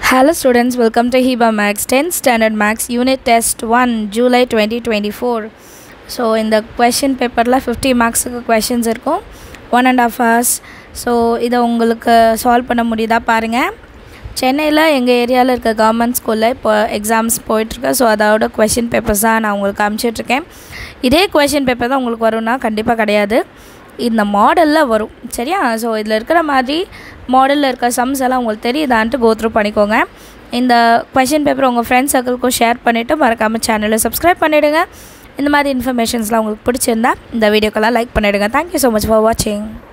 Hello students, welcome to HIBA Max 10th Standard Max Unit Test 1 July 2024. So இந்த question பேப்பரில் fifty மார்க்ஸுக்கு questions இருக்கும் one and half hours so இதை உங்களுக்கு solve பண்ண முடியுதா பாருங்கள் சென்னையில் எங்கள் ஏரியாவில் இருக்க கவர்மெண்ட் ஸ்கூலில் இப்போ எக்ஸாம்ஸ் போயிட்டுருக்கு ஸோ அதோட கொஷின் பேப்பர்ஸ் தான் நான் உங்களுக்கு அனுப்பிச்சிட்ருக்கேன் இதே கொஷின் பேப்பர் தான் உங்களுக்கு வரும்னா கண்டிப்பாக கிடையாது இந்த மாடலில் வரும் சரியா ஸோ இதில் இருக்கிற மாதிரி மாடலில் இருக்க சம்ஸ் எல்லாம் உங்களுக்கு தெரியுதான்ட்டு கோத்ரூ பண்ணிக்கோங்க இந்த கொஷின் பேப்பர் உங்கள் ஃப்ரெண்ட்ஸ் சர்க்கிள்க்கும் ஷேர் பண்ணிவிட்டு மறக்காமல் சேனலை சப்ஸ்கிரைப் பண்ணிவிடுங்க இந்த மாதிரி இன்ஃபர்மேஷன்ஸ்லாம் உங்களுக்கு பிடிச்சிருந்தா இந்த வீடியோக்கெல்லாம் லைக் பண்ணிவிடுங்க தேங்க்யூ ஸோ மச் ஃபார் வாட்சிங்